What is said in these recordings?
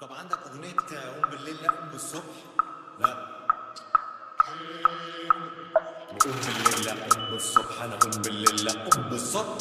طب عندك اغنيه قوم بالليل لا قوم بالصبح لا قوم بالليل لا قوم بالصبح انا قوم بالليل لا قوم بالصبح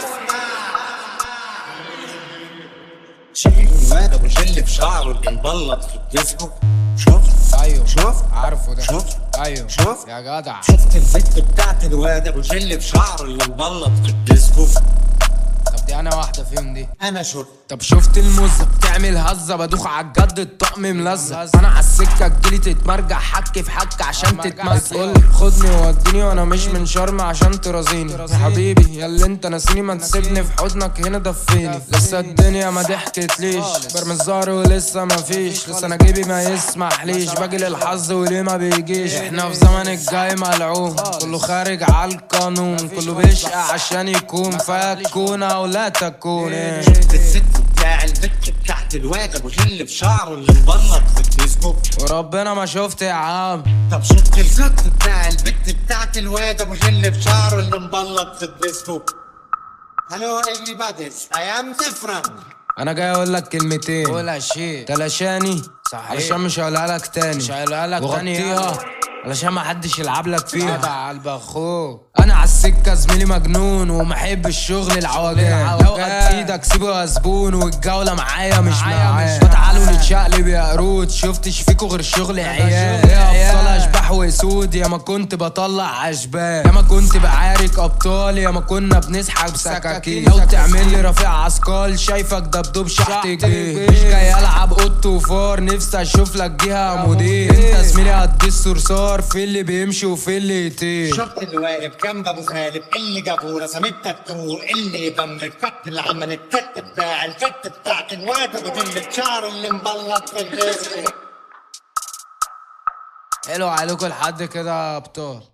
شايف الواد ابو جل في شعره اللي مبلط في الديسكو شوف ايوه شوف عارفه ده شوف ايوه شوف. يا جدع شفت البت بتاعت الواد ابو جل في شعره اللي مبلط في الديسكو طب دي انا واحده فيهم دي انا شفت طب شفت المزة بتعمل هزة بدوخ عالجد الطقم ملزق انا عالسكة تجيلي تتمرجع حك في حك عشان تتمزق تقولي خدني ووديني وانا مش من شرم عشان ترازيني يا حبيبي يا اللي انت ناسيني ما تسيبني في حضنك هنا دفيني لسه الدنيا ما ضحكتليش برمي الزهر ولسه ما فيش لسه انا جيبي ما يسمحليش باجي للحظ وليه ما بيجيش احنا في زمن الجاي ملعون كله خارج عالقانون كله بيشقى عشان يكون فيكون او لا تكون إيه. شفت الست بتاع البت بتاعت الواد ابو جل في شعره اللي مبلط في الديسكو وربنا ما شفت يا عم طب شفت الست بتاع البت بتاعت الواد ابو جل في شعره اللي مبلط في الديسكو هلو everybody I am different انا جاي اقول لك كلمتين ولا شيء تلاشاني صحيح. علشان مش هقولها لك تاني مش هقولها لك تاني وغطيها علشان ما حدش يلعب لك فيها جدع قلب اخوك انا على السكه زميلي مجنون ومحب الشغل العوجان لو قد ايدك سيبه يا زبون والجوله معايا مش معايا فتعالوا نتشقلب يا قرود شفتش فيكوا غير شغل عيال يا ابطال اشباح واسود يا ما كنت بطلع اشباح يا ما كنت بعارك ابطال يا ما كنا بنسحب سكاكين لو تعمل لي رفيع عسكال شايفك دبدوب شحت الجيش مش جاي العب قط وفار نفسي اشوف لك جهه مدير انت زميلي قد الصرصار في اللي بيمشي وفي اللي يطير شفت اللي واقف جنب ابو خالد اللي جابه رسمت تاتو اللي بم الكت اللي عمل الكت بتاع الكت بتاعت الواد ابو جل في شعره اللي مبلط في الديسكو حلو عليكم لحد كده يا ابطال